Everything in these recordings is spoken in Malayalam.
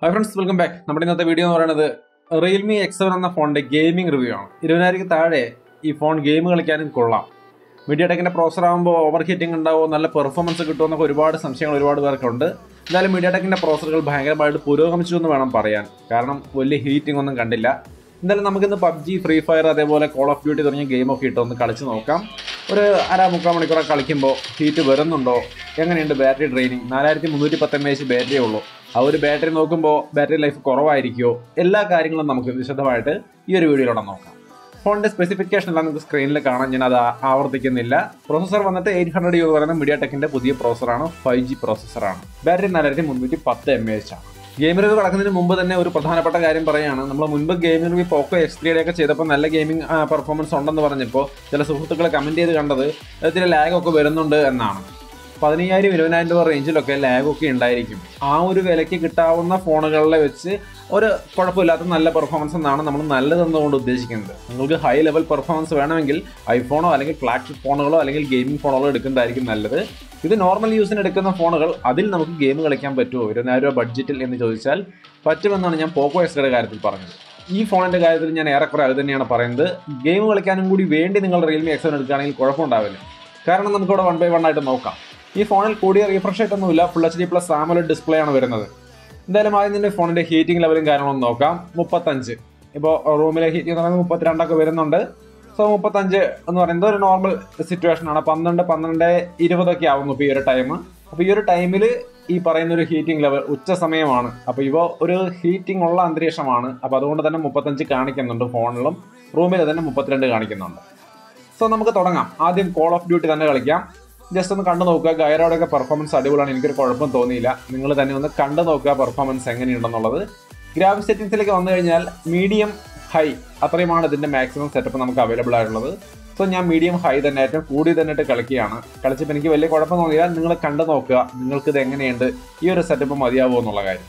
ഹായ് ഫ്രണ്ട്സ് വെൽക്കം ബാക്ക് നമ്മുടെ ഇന്നത്തെ വീഡിയോ എന്ന് പറയുന്നത് റിയൽമി എക്സ് സെവൻ എന്ന ഫോണിന്റെ ഗെയിമിംഗ് റിവ്യൂ ആണ് ഇരുപതിനായിരം താഴെ ഈ ഫോൺ ഗെയിം കളിക്കാനും കൊള്ളാം മീഡിയ ടെക്കിന്റെ പ്രോസർ ആകുമ്പോൾ ഓവർ ഹീറ്റിംഗ് ഉണ്ടാവുമോ നല്ല പെർഫോമൻസ് കിട്ടുമെന്നൊക്കെ ഒരുപാട് സംശയങ്ങൾ ഒരുപാട് പേർക്കുണ്ട് എന്തായാലും മീഡിയ ടെക്കിന്റെ പ്രോസറുകൾ ഭയങ്കരമായിട്ട് പുരോഗമിച്ചു എന്ന് വേണം പറയാൻ കാരണം വലിയ ഹീറ്റിംഗ് ഒന്നും കണ്ടില്ല എന്തായാലും നമുക്കിന്ന് പബ്ജി ഫ്രീ ഫയർ അതേപോലെ കോൾ ഓഫ് ഡ്യൂട്ടി തുടങ്ങിയ ഗെയിമൊക്കെ ഇട്ട് ഒന്ന് കളിച്ച് നോക്കാം ഒരു അര മുക്കാൽ മണിക്കൂറൊക്കെ കളിക്കുമ്പോൾ ഹീറ്റ് വരുന്നുണ്ടോ എങ്ങനെയുണ്ട് ബാറ്ററി ഡ്രെയിനിങ് നാലായിരത്തി മുന്നൂറ്റി പത്ത് എം എച്ച് ബാറ്ററിയേ ഉള്ളൂ ആ ഒരു ബാറ്ററി നോക്കുമ്പോൾ ബാറ്ററി ലൈഫ് കുറവായിരിക്കുമോ എല്ലാ കാര്യങ്ങളും നമുക്ക് വിശദമായിട്ട് ഈ ഒരു വീഡിയോയിലൂടെ നോക്കാം ഫോണിന്റെ സ്പെസിഫിക്കേഷൻ എല്ലാം നമുക്ക് സ്ക്രീനിൽ കാണാൻ ഞാൻ അത് ആ- ആവർത്തിക്കുന്നില്ല പ്രോസസർ വന്നിട്ട് എയ്റ്റ് ഹൺഡ്രഡ് യു എന്ന് പറയുന്ന മീഡിയ ടെക്കിന്റെ പുതിയ പ്രോസറാണ് ഫൈവ് ജി പ്രോസസറാണ് ബാറ്ററി നാലായിരത്തി മുന്നൂറ്റി പത്ത് എം എച്ച് ആണ് ഗെയിം റിവ്യൂ കടക്കുന്നതിന് മുമ്പ് തന്നെ ഒരു പ്രധാനപ്പെട്ട കാര്യം പറയുകയാണ് നമ്മൾ മുൻപ് ഗെയിമിംഗ് റിവ്യൂ പോക്കോ എക്സ് ത്രീയുടെ ഒക്കെ ചെയ്തപ്പോൾ നല്ല ഗെയിമിംഗ് പെർഫോമൻസ് ഉണ്ടെന്ന് പറഞ്ഞപ്പോൾ ചില സുഹൃത്തുക്കൾ കമന്റ് ചെയ്ത് കണ്ടത് ഇതിൽ ലാഗ് ഒക്കെ വരുന്നുണ്ട് എന്നാണ് പതിനയ്യായിരം ഇരുപതിനായിരം രൂപ റേഞ്ചിലൊക്കെ ലാഗൊക്കെ ഉണ്ടായിരിക്കും ആ ഒരു വിലയ്ക്ക് കിട്ടാവുന്ന ഫോണുകളിലെ വെച്ച് ഒരു കുഴപ്പമില്ലാത്ത നല്ല പെർഫോമൻസ് എന്നാണ് നമ്മൾ നല്ലതെന്നുകൊണ്ട് ഉദ്ദേശിക്കുന്നത് നിങ്ങൾക്ക് ഹൈ ലെവൽ പെർഫോമൻസ് വേണമെങ്കിൽ ഐഫോണോ അല്ലെങ്കിൽ ഫ്ലാഗ്ഷിപ്പ് ഫോണുകളോ അല്ലെങ്കിൽ ഗെയിമിംഗ് ഫോണുകളോ എടുക്കുന്നതായിരിക്കും നല്ലത് ഇത് നോർമൽ യൂസിന് എടുക്കുന്ന ഫോണുകൾ അതിൽ നമുക്ക് ഗെയിം കളിക്കാൻ പറ്റുമോ ഇരുപതിനായിരം രൂപ ബഡ്ജറ്റിൽ എന്ന് ചോദിച്ചാൽ പറ്റുമെന്നാണ് ഞാൻ പോക്കോ എക്സ്യുടെ കാര്യത്തിൽ പറഞ്ഞത് ഈ ഫോണിന്റെ കാര്യത്തിൽ ഞാൻ ഏറെക്കുറെ അത് തന്നെയാണ് പറയുന്നത് ഗെയിം കളിക്കാനും കൂടി വേണ്ടി നിങ്ങൾ റിയൽമി എക്സ് എടുക്കുകയാണെങ്കിൽ കുഴപ്പമുണ്ടാവില്ല കാരണം നമുക്കിവിടെ വൺ ബൈ വൺ ആയിട്ട് നോക്കാം ഈ ഫോണിൽ കൂടിയ റീഫ്രഷ് റേറ്റ് ഒന്നുമില്ല full H D plus AMOLED display ആണ് വരുന്നത് എന്തായാലും ആദ്യം തന്നെ ഫോണിന്റെ ഹീറ്റിംഗ് ലെവലും കാര്യങ്ങളൊന്നും നോക്കാം മുപ്പത്തഞ്ച് ഇപ്പോൾ റൂമിലെ ഹീറ്റിംഗ് എന്ന് പറയുന്നത് മുപ്പത്തിരണ്ടൊക്കെ വരുന്നുണ്ട് സോ മുപ്പത്തഞ്ച് എന്ന് പറയുന്നത് ഒരു നോർമൽ സിറ്റുവേഷൻ ആണ് പന്ത്രണ്ട് പന്ത്രണ്ട് ഇരുപതൊക്കെ ആവുന്നു ഇപ്പോൾ ഈ ഒരു ടൈം അപ്പോൾ ഈ ഒരു ടൈമിൽ ഈ പറയുന്ന ഒരു ഹീറ്റിംഗ് ലെവൽ ഉച്ച സമയമാണ് അപ്പോൾ ഇവ ഒരു ഹീറ്റിംഗ് ഉള്ള അന്തരീക്ഷമാണ് അപ്പോൾ അതുകൊണ്ട് തന്നെ മുപ്പത്തഞ്ച് കാണിക്കുന്നുണ്ട് ഫോണിലും റൂമിൽ തന്നെ മുപ്പത്തിരണ്ട് കാണിക്കുന്നുണ്ട് സോ നമുക്ക് തുടങ്ങാം ആദ്യം കോൾ ഓഫ് ഡ്യൂട്ടി തന്നെ കളിക്കാം ജസ്റ്റ് ഒന്ന് കണ്ടു നോക്കുക ഗൈറോടൊക്കെ പെർഫോമൻസ് അടിപൊളിയാണ് എനിക്കൊരു കുഴപ്പം തോന്നിയില്ല നിങ്ങൾ തന്നെ ഒന്ന് കണ്ടു നോക്കുക പെർഫോമൻസ് എങ്ങനെയുണ്ടെന്നുള്ളത് ഗ്രാഫിക് സെറ്റിംഗ്സിലേക്ക് വന്നു കഴിഞ്ഞാൽ മീഡിയം ഹൈ അത്രയുമാണ് ഇതിന്റെ മാക്സിമം സെറ്റപ്പ് നമുക്ക് അവൈലബിൾ ആയിട്ടുള്ളത് സോ ഞാൻ മീഡിയം ഹൈ തന്നെ ഏറ്റവും കൂടി തന്നെ ഇട്ട് കളിക്കുകയാണ് കളിച്ചപ്പോൾ എനിക്ക് വലിയ കുഴപ്പം തോന്നിയില്ല നിങ്ങൾ കണ്ടു നോക്കുക നിങ്ങൾക്ക് ഇത് എങ്ങനെയുണ്ട് ഈ ഒരു സെറ്റപ്പ് മതിയാവുമോ എന്നുള്ള കാര്യം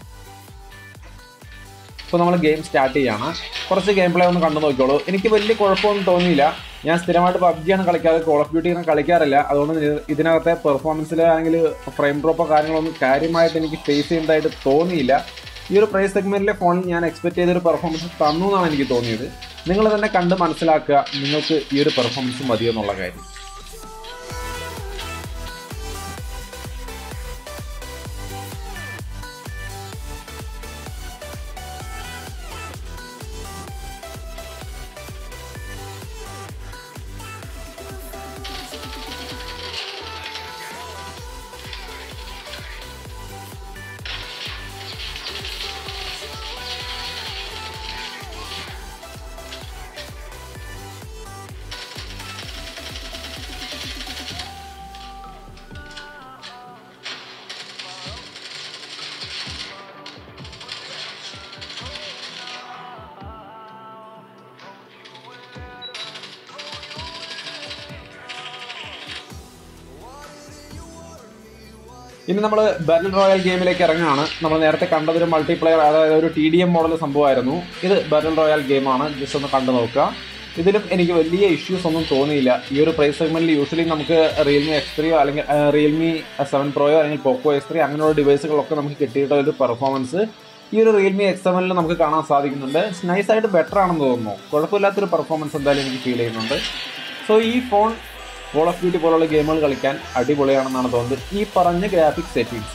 ഇപ്പോൾ നമ്മൾ ഗെയിം സ്റ്റാർട്ട് ചെയ്യാണ് കുറച്ച് ഗെയിം പ്ലേ ഒന്ന് കണ്ടു നോക്കിയോളൂ എനിക്ക് വലിയ കുഴപ്പമൊന്നും തോന്നിയില്ല ഞാൻ സ്ഥിരമായിട്ട് പബ്ജിയാണ് കളിക്കാറ് കോൾ ഓഫ് ഡ്യൂട്ടി അങ്ങനെ കളിക്കാറില്ല അതുകൊണ്ട് ഇത് ഇതിനകത്തെ പെർഫോമൻസിൽ അല്ലെങ്കിൽ ഫ്രെയിം ഡ്രോപ്പോ കാര്യങ്ങളൊന്നും കാര്യമായിട്ട് എനിക്ക് ഫേസ് ചെയ്യേണ്ടതായിട്ട് തോന്നിയില്ല ഈ ഒരു പ്രൈസ് സെഗ്മെന്റിലെ ഫോണിൽ ഞാൻ എക്സ്പെക്ട് ചെയ്തൊരു പെർഫോമൻസ് തന്നു എന്നാണ് എനിക്ക് തോന്നിയത് നിങ്ങൾ തന്നെ കണ്ട് മനസ്സിലാക്കുക നിങ്ങൾക്ക് ഈ ഒരു പെർഫോമൻസ് മതിയോ എന്നുള്ള കാര്യം ഇനി നമ്മൾ ബാറ്റിൽ റോയൽ ഗെയിമിലേക്ക് ഇറങ്ങുകയാണ് നമ്മൾ നേരത്തെ കണ്ടതൊരു മൾട്ടിപ്ലെയർ അതായത് ഒരു ടി ഡി എം മോഡൽ സംഭവമായിരുന്നു ഇത് ബാറ്റിൽ റോയൽ ഗെയിമാണ് ജസ്റ്റ് ഒന്ന് കണ്ടു നോക്കുക ഇതിലും എനിക്ക് വലിയ ഇഷ്യൂസ് ഒന്നും തോന്നിയില്ല ഈ ഒരു പ്രൈസ് സെഗ്മെന്റിൽ യൂഷ്വലി നമുക്ക് റിയൽമി എക്സ് ത്രീയോ അല്ലെങ്കിൽ റിയൽമി സെവൻ പ്രോയോ അല്ലെങ്കിൽ പോക്കോ എക്സ് ത്രീ അങ്ങനെയുള്ള ഡിവൈസുകളൊക്കെ നമുക്ക് കിട്ടിയിട്ടുള്ള ഒരു പെർഫോമൻസ് ഈ ഒരു റിയൽമി എക്സ് സെവനിൽ നമുക്ക് കാണാൻ സാധിക്കുന്നുണ്ട് നൈസ് ആയിട്ട് ബെറ്റർ ആണെന്ന് തോന്നുന്നു കുഴപ്പമില്ലാത്തൊരു പെർഫോമൻസ് എന്തായാലും എനിക്ക് ഫീൽ ചെയ്യുന്നുണ്ട് സോ ഈ ഫോൺ കോൾ ഓഫ് ഡ്യൂട്ടി പോലുള്ള ഗെയിമുകൾ കളിക്കാൻ അടിപൊളിയാണെന്നാണ് തോന്നുന്നത് ഈ പറഞ്ഞ ഗ്രാഫിക്സ് സെറ്റിംഗ്സ്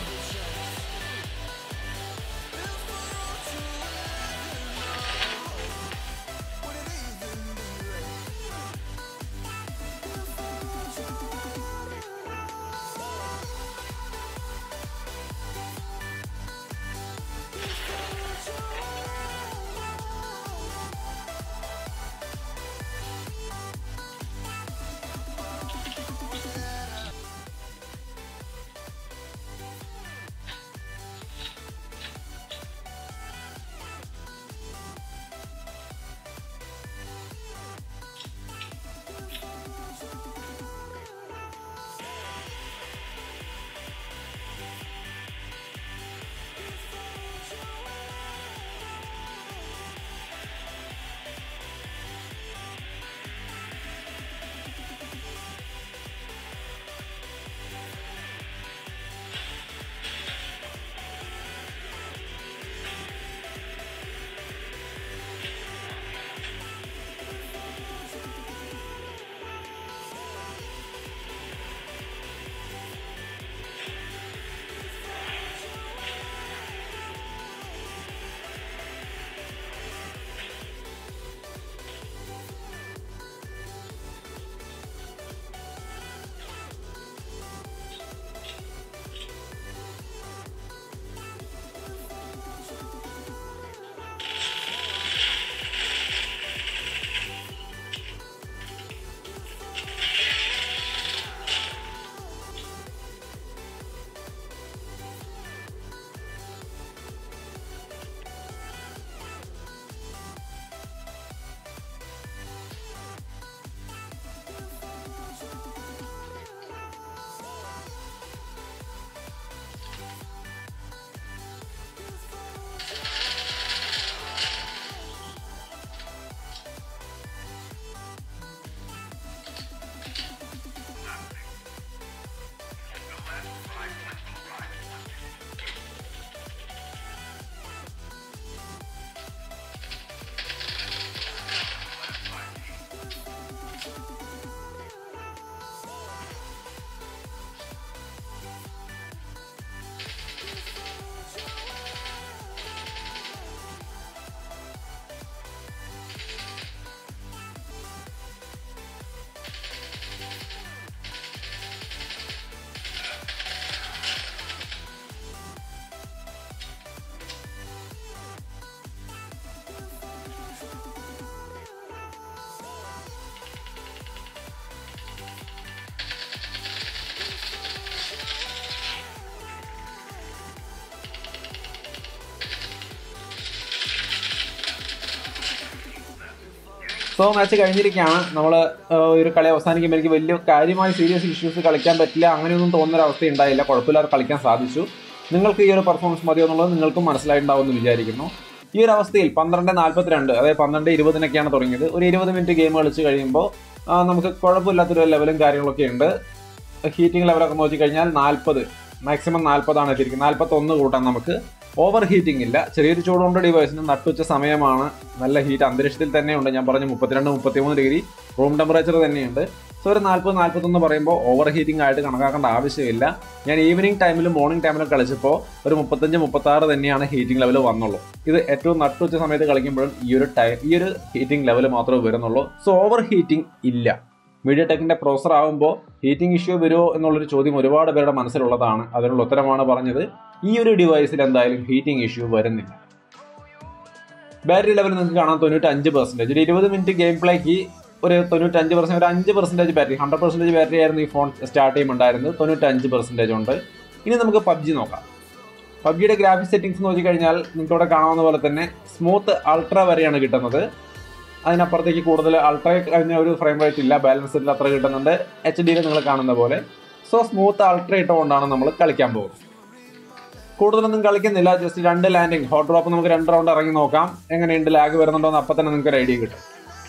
സോ മാച്ച് കഴിഞ്ഞിരിക്കുകയാണ് നമ്മൾ ഒരു കളി അവസാനിക്കുമ്പോൾ എനിക്ക് വലിയ കാര്യമായ സീരിയസ് ഇഷ്യൂസ് കളിക്കാൻ പറ്റില്ല അങ്ങനെയൊന്നും തോന്നുന്ന ഒരു അവസ്ഥ ഉണ്ടായില്ല കുഴപ്പമില്ലാതെ കളിക്കാൻ സാധിച്ചു നിങ്ങൾക്ക് ഈ ഒരു പെർഫോമൻസ് മതിയോ എന്നുള്ളത് നിങ്ങൾക്കും മനസ്സിലായിട്ടുണ്ടാവുമെന്ന് വിചാരിക്കുന്നു ഈ ഒരു അവസ്ഥയിൽ പന്ത്രണ്ട് നാൽപ്പത്തിരണ്ട് അതായത് പന്ത്രണ്ട് ഇരുപതിനൊക്കെയാണ് തുടങ്ങിയത് ഒരു ഇരുപത് മിനിറ്റ് ഗെയിം കളിച്ച് കഴിയുമ്പോൾ ആ, നമുക്ക് കുഴപ്പമില്ലാത്തൊരു ലെവലും കാര്യങ്ങളൊക്കെ ഉണ്ട് ഹീറ്റിംഗ് ലെവലൊക്കെ നോക്കി കഴിഞ്ഞാൽ നാൽപ്പത് മാക്സിമം നാൽപ്പതാണ് എത്തിയിരിക്കുന്നത് നാൽപ്പത്തൊന്ന് കൂട്ടാൻ നമുക്ക് ഓവർ ഹീറ്റിംഗ് ഇല്ല ചെറിയൊരു ചൂടുകൊണ്ട് ഡിവൈസിന് നട്ടുച്ച സമയമാണ് നല്ല ഹീറ്റ് അന്തരീക്ഷത്തിൽ തന്നെയുണ്ട് ഞാൻ പറഞ്ഞു മുപ്പത്തിരണ്ട് മുപ്പത്തിമൂന്ന് ഡിഗ്രി റൂം ടെമ്പറേച്ചർ തന്നെയുണ്ട് സോ ഒരു നാൽപ്പത് നാൽപ്പത്തൊന്ന് പറയുമ്പോൾ ഓവർ ഹീറ്റിംഗ് ആയിട്ട് കണക്കാക്കേണ്ട ആവശ്യമില്ല ഞാൻ ഈവനിങ് ടൈമിലും മോർണിംഗ് ടൈമിലും കളിച്ചപ്പോൾ ഒരു മുപ്പത്തഞ്ച് മുപ്പത്താറ് തന്നെയാണ് ഹീറ്റിംഗ് ലെവൽ വന്നുള്ളൂ ഇത് ഏറ്റവും നട്ടുച്ച സമയത്ത് കളിക്കുമ്പോഴും ഈ ഒരു ടൈം ഈ ഒരു ഹീറ്റിംഗ് ലെവൽ മാത്രമേ വരുന്നുള്ളൂ സോ ഓവർ ഹീറ്റിംഗ് ഇല്ല മീഡിയ ടെക്കിന്റെ പ്രോസർ ആകുമ്പോൾ ഹീറ്റിംഗ് ഇഷ്യൂ വരുമോ എന്നുള്ളൊരു ചോദ്യം ഒരുപാട് പേരുടെ മനസ്സിലുള്ളതാണ് അതിനുള്ള ഉത്തരമാണ് പറഞ്ഞത് ഈ ഒരു ഡിവൈസിൽ എന്തായാലും ഹീറ്റിംഗ് ഇഷ്യൂ വരുന്നില്ല ബാറ്ററി ലെവൽ നിങ്ങൾക്ക് കാണാൻ തൊണ്ണൂറ്റി അഞ്ച് പെർസെൻറ്റേജ് ഒരു ഇരുപത് മിനിറ്റ് ഗെയിം പ്ലേക്ക് ഒരു തൊണ്ണൂറ്റഞ്ച് പെർസെൻറ്റ് ഒരു അഞ്ച് percentage battery hundred percentage battery ആയിരുന്നു ഈ ഫോൺ സ്റ്റാർട്ട് ചെയ്യുമ്പോൾ ഉണ്ടായിരുന്നത് തൊണ്ണൂറ്റഞ്ച് പെർസെൻറ്റേജ് ഉണ്ട് ഇനി നമുക്ക് പബ്ജി നോക്കാം പബ്ജിയുടെ ഗ്രാഫിക്സ് സെറ്റിംഗ്സ് നോക്കി കഴിഞ്ഞാൽ നിങ്ങൾക്ക് ഇവിടെ കാണാവുന്ന പോലെ തന്നെ സ്മൂത്ത് അൾട്ര വരെയാണ് കിട്ടുന്നത് അതിനപ്പുറത്തേക്ക് കൂടുതൽ അൾട്ര കഴിഞ്ഞ ഒരു ഫ്രെയിം റേറ്റ് ഇല്ല ബാലൻസ് അത്ര കിട്ടുന്നുണ്ട് എച്ച് ഡിയിൽ നിങ്ങൾ കാണുന്ന പോലെ സോ സ്മൂത്ത് അൾട്ര ഇട്ടുകൊണ്ടാണ് നമ്മൾ കളിക്കാൻ പോകുന്നത് കൂടുതലൊന്നും കളിക്കുന്നില്ല ജസ്റ്റ് രണ്ട് ലാൻഡിങ് ഹോട്ട് ഡ്രോപ്പ് നമുക്ക് രണ്ട് റൗണ്ട് ഇറങ്ങി നോക്കാം എങ്ങനെയുണ്ട് ലാഗ് വരുന്നുണ്ടോ എന്ന് അപ്പം തന്നെ നിങ്ങൾക്ക് ഒരു ഐഡിയ കിട്ടും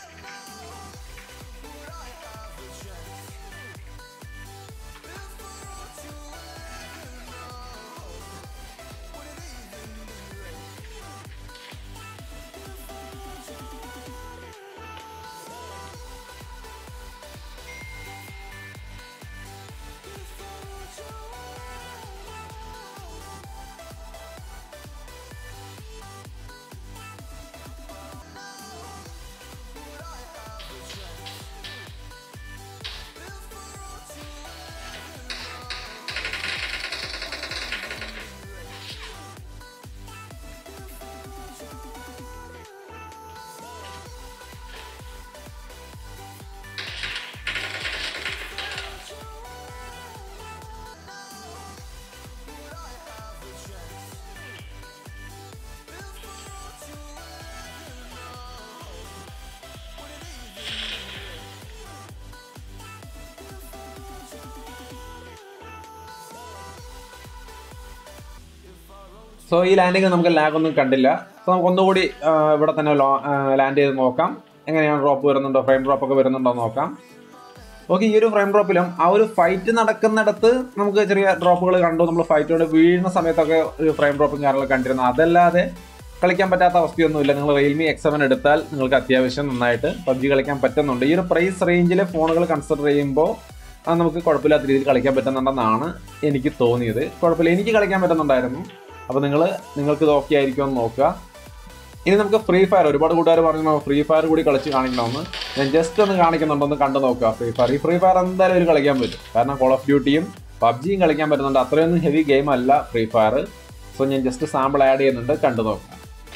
സോ ഈ ലാൻഡിങ് നമുക്ക് ലാഗ് ഒന്നും കണ്ടില്ല സോ നമുക്ക് ഒന്നുകൂടി ആ, ഇവിടെ തന്നെ ലാൻഡ് ചെയ്ത് നോക്കാം എങ്ങനെയാണ് ഡ്രോപ്പ് വരുന്നുണ്ടോ ഫ്രെയിം ഡ്രോപ്പ് ഒക്കെ വരുന്നുണ്ടോ എന്ന് നോക്കാം ഓക്കെ ഈ ഒരു ഫ്രെയിം ഡ്രോപ്പിലും ആ ഒരു ഫൈറ്റ് നടക്കുന്നിടത്ത് നമുക്ക് ചെറിയ ഡ്രോപ്പുകൾ കണ്ടു നമ്മൾ ഫൈറ്റോട് വീഴുന്ന സമയത്തൊക്കെ ഒരു ഫ്രെയിം ഡ്രോപ്പും കാര്യങ്ങളൊക്കെ കണ്ടിരുന്നു അതല്ലാതെ കളിക്കാൻ പറ്റാത്ത അവസ്ഥയൊന്നുമില്ല നിങ്ങൾ റിയൽമി എക്സ് സെവൻ എടുത്താൽ നിങ്ങൾക്ക് അത്യാവശ്യം നന്നായിട്ട് പബ്ജി കളിക്കാൻ പറ്റുന്നുണ്ട് ഈ ഒരു പ്രൈസ് റേഞ്ചിലെ ഫോണുകൾ കൺസിഡർ ചെയ്യുമ്പോൾ അത് നമുക്ക് കുഴപ്പമില്ലാത്ത രീതിയിൽ കളിക്കാൻ പറ്റുന്നുണ്ടെന്നാണ് എനിക്ക് തോന്നിയത് കുഴപ്പമില്ല എനിക്ക് കളിക്കാൻ പറ്റുന്നുണ്ടായിരുന്നു അപ്പോൾ നിങ്ങൾ നിങ്ങൾക്ക് ഇത് ഓക്കെ ആയിരിക്കുമെന്ന് നോക്കുക ഇനി നമുക്ക് ഫ്രീ ഫയർ ഒരുപാട് കൂട്ടുകാർ പറഞ്ഞു ഫ്രീ ഫയർ കൂടി കളിച്ച് കാണിക്കണമെന്ന് ഞാൻ ജസ്റ്റ് ഒന്ന് കാണിക്കുന്നുണ്ടോ ഒന്ന് കണ്ടു നോക്കുക ഫ്രീ ഫയർ ഈ ഫ്രീ ഫയർ എന്തായാലും ഒരു കളിക്കാൻ പറ്റും കാരണം കോൾ ഓഫ് ഡ്യൂട്ടിയും പബ്ജിയും കളിക്കാൻ പറ്റുന്നുണ്ട് അത്രയൊന്നും ഹെവി ഗെയിം അല്ല ഫ്രീ ഫയർ സോ ഞാൻ ജസ്റ്റ് സാമ്പിൾ ആഡ് ചെയ്യുന്നുണ്ട് കണ്ടു നോക്കാം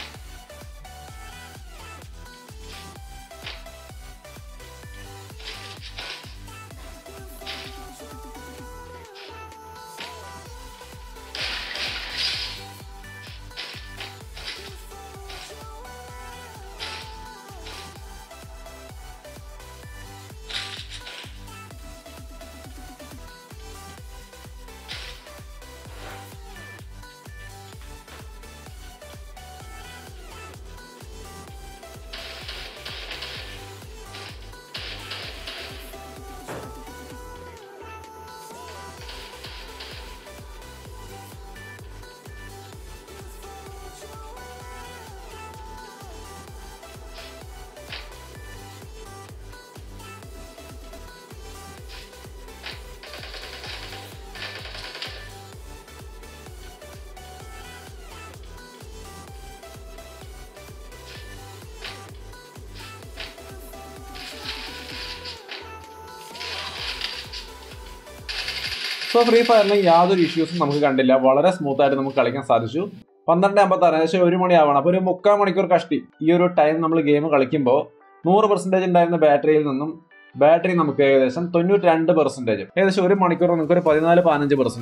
സോ ഫ്രീ ഫയറിന് യാതൊരു ഇഷ്യൂസും നമുക്ക് കണ്ടില്ല വളരെ സ്മൂത്ത് ആയിട്ട് നമുക്ക് കളിക്കാൻ സാധിച്ചു പന്ത്രണ്ട് അമ്പത്തി ആറ് ഏകദേശം ഒരു മണിയാവണം അപ്പോൾ ഒരു മുക്കാൽ മണിക്കൂർ കഷ്ടി ഈ ഒരു ടൈം നമ്മൾ ഗെയിം കളിക്കുമ്പോൾ നൂറ് പെർസെൻറ്റേജ് ഉണ്ടായിരുന്ന ബാറ്ററിയിൽ നിന്നും ബാറ്ററി നമുക്ക് ഏകദേശം തൊണ്ണൂറ്റി രണ്ട് പെർസെൻറ്റേജ് ഏകദേശം ഒരു മണിക്കൂർ നമുക്ക് ഒരു പതിനാല് പതിനഞ്ച് പെർസെൻറ്റേജ്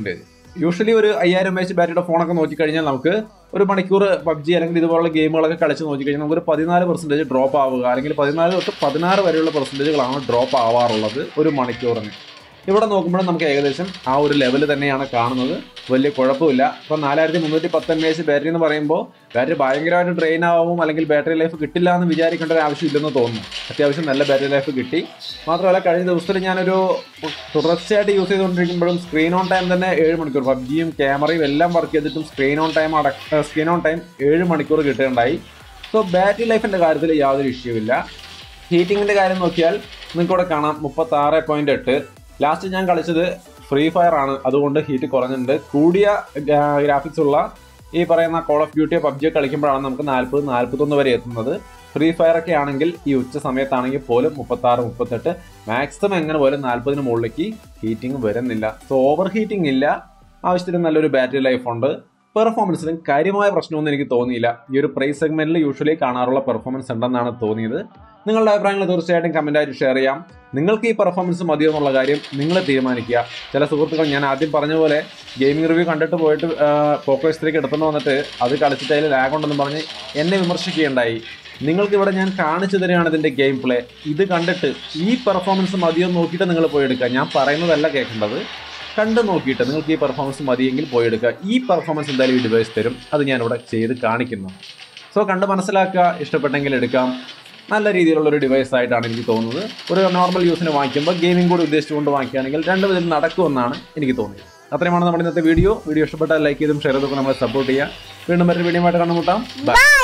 യൂഷ്വലി ഒരു അയ്യായിരം എം എച്ച് ബാറ്ററിയുടെ ഫോണൊക്കെ നോക്കിക്കഴിഞ്ഞാൽ നമുക്ക് ഒരു മണിക്കൂർ പബ്ജി അല്ലെങ്കിൽ ഇതുപോലുള്ള ഗെയിമുകളൊക്കെ കളിച്ച് നോക്കിക്കഴിഞ്ഞാൽ നമുക്ക് ഒരു പതിനാല് പെർസെൻറ്റേജ് ഡ്രോപ്പ് ആവുക അല്ലെങ്കിൽ പതിനാല് തൊട്ട് പതിനാറ് വരെയുള്ള പെർസെൻറ്റേജുകളാണ് ഡ്രോപ്പ് ആവാറുള്ളത് ഒരു മണിക്കൂറിന് ഇവിടെ നോക്കുമ്പോൾ നമുക്ക് ഏകദേശം ആ ഒരു ലെവൽ തന്നെയാണ് കാണുന്നത് വലിയ കുഴപ്പമില്ല ഇപ്പോൾ നാലായിരത്തി മുന്നൂറ്റി പത്ത് എം എച്ച് ബാറ്ററി എന്ന് പറയുമ്പോൾ ബാറ്ററി ഭയങ്കരമായിട്ട് ഡ്രെയിൻ ആവും അല്ലെങ്കിൽ ബാറ്ററി ലൈഫ് കിട്ടില്ല എന്ന് വിചാരിക്കേണ്ട ഒരു ആവശ്യമില്ലെന്ന് തോന്നുന്നു അത്യാവശ്യം നല്ല ബാറ്ററി ലൈഫ് കിട്ടി മാത്രമല്ല കഴിഞ്ഞ ദിവസത്തിൽ ഞാനൊരു തുടർച്ചയായിട്ട് യൂസ് ചെയ്തുകൊണ്ടിരിക്കുമ്പോഴും സ്ക്രീൻ ഓൺ ടൈം തന്നെ ഏഴ് മണിക്കൂർ പബ്ജിയും ക്യാമറയും എല്ലാം വർക്ക് ചെയ്തിട്ടും സ്ക്രീൻ ഓൺ ടൈം അട സ്ക്രീൻ ഓൺ ടൈം ഏഴ് മണിക്കൂർ കിട്ടുകയുണ്ടായി സോ ബാറ്ററി ലൈഫിൻ്റെ കാര്യത്തിൽ യാതൊരു ഇഷ്യൂ ഇല്ല ഹീറ്റിങ്ങിൻ്റെ കാര്യം നോക്കിയാൽ നിങ്ങൾക്ക് ഇവിടെ കാണാം മുപ്പത്താറ് പോയിന്റ് എട്ട് ലാസ്റ്റ് ഞാൻ കളിച്ചത് ഫ്രീ ഫയർ ആണ് അതുകൊണ്ട് ഹീറ്റ് കുറഞ്ഞിട്ടുണ്ട് കൂടിയ ഗ്രാഫിക്സ് ഉള്ള ഈ പറയുന്ന കോൾ ഓഫ് ഡ്യൂട്ടിയോ പബ്ജിയോ കളിക്കുമ്പോഴാണ് നമുക്ക് നാൽപ്പത് നാൽപ്പത്തൊന്ന് വരെ എത്തുന്നത് ഫ്രീ ഫയർ ഒക്കെ ആണെങ്കിൽ ഈ ഉച്ച സമയത്താണെങ്കിൽ പോലും മുപ്പത്താറ് മുപ്പത്തെട്ട് മാക്സിമം എങ്ങനെ പോലും നാൽപ്പതിന് മുകളിലേക്ക് ഹീറ്റിംഗ് വരുന്നില്ല സോ ഓവർ ഹീറ്റിംഗ് ഇല്ല ആവശ്യത്തിന് നല്ലൊരു ബാറ്ററി ലൈഫ് ഉണ്ട് പെർഫോമൻസിലും കാര്യമായ പ്രശ്നമൊന്നും എനിക്ക് തോന്നിയില്ല ഈ ഒരു പ്രൈസ് സെഗ്മെന്റിൽ യൂഷ്വലി കാണാറുള്ള പെർഫോമൻസ് ഉണ്ടെന്നാണ് തോന്നിയത് നിങ്ങളുടെ അഭിപ്രായങ്ങൾ തീർച്ചയായിട്ടും കമൻറ്റായിട്ട് ഷെയർ ചെയ്യാം നിങ്ങൾക്ക് ഈ പെർഫോമൻസ് മതിയോ എന്നുള്ള കാര്യം നിങ്ങൾ തീരുമാനിക്കുക ചില സുഹൃത്തുക്കൾ ഞാൻ ആദ്യം പറഞ്ഞ പോലെ ഗെയിമിംഗ് റിവ്യൂ കണ്ടിട്ട് പോയിട്ട് പോക്കോ സ്ത്രീക്ക് എടുത്തുകൊണ്ട് വന്നിട്ട് അത് കളിച്ചിട്ട് അതിൽ ലാഗ് ഉണ്ടെന്ന് പറഞ്ഞ് എന്നെ വിമർശിക്കുകയുണ്ടായി നിങ്ങൾക്ക് ഇവിടെ ഞാൻ കാണിച്ചു തരികയാണ് ഇതിൻ്റെ ഗെയിം പ്ലേ ഇത് കണ്ടിട്ട് ഈ പെർഫോമൻസ് മതിയോ എന്ന് നോക്കിയിട്ട് നിങ്ങൾ പോയി എടുക്കുക ഞാൻ പറയുന്നതല്ല കേൾക്കേണ്ടത് കണ്ടു നോക്കിയിട്ട് നിങ്ങൾക്ക് ഈ പെർഫോമൻസ് മതിയെങ്കിൽ പോയി എടുക്കുക ഈ പെർഫോമൻസ് എന്തായാലും ഈ ഡിവൈസ് തരും അത് ഞാനിവിടെ ചെയ്ത് കാണിക്കുന്നു സോ കണ്ട് മനസ്സിലാക്കുക ഇഷ്ടപ്പെട്ടെങ്കിൽ എടുക്കാം നല്ല രീതിയിലുള്ള ഒരു ഡിവൈസ് ആയിട്ടാണ് എനിക്ക് തോന്നുന്നത് ഒരു നോർമൽ യൂസിന് വാങ്ങിക്കുമ്പോൾ ഗെയിമിംഗ് കൂടി ഉദ്ദേശിച്ചുകൊണ്ട് വാങ്ങിക്കുകയാണെങ്കിൽ രണ്ട് വിധത്തിൽ നടക്കുമെന്നാണ് എനിക്ക് തോന്നിയത് അത്രയുമാണ് നമ്മുടെ ഇന്നത്തെ വീഡിയോ വീഡിയോ ഇഷ്ടപ്പെട്ടാൽ ലൈക്ക് ചെയ്തും ഷെയർ ചെയ്തൊക്കെ നമ്മളെ സപ്പോർട്ട് ചെയ്യുക വീണ്ടും മറ്റൊരു വീഡിയോ ആയിട്ട് കണ്ടുമുട്ടാം ബൈ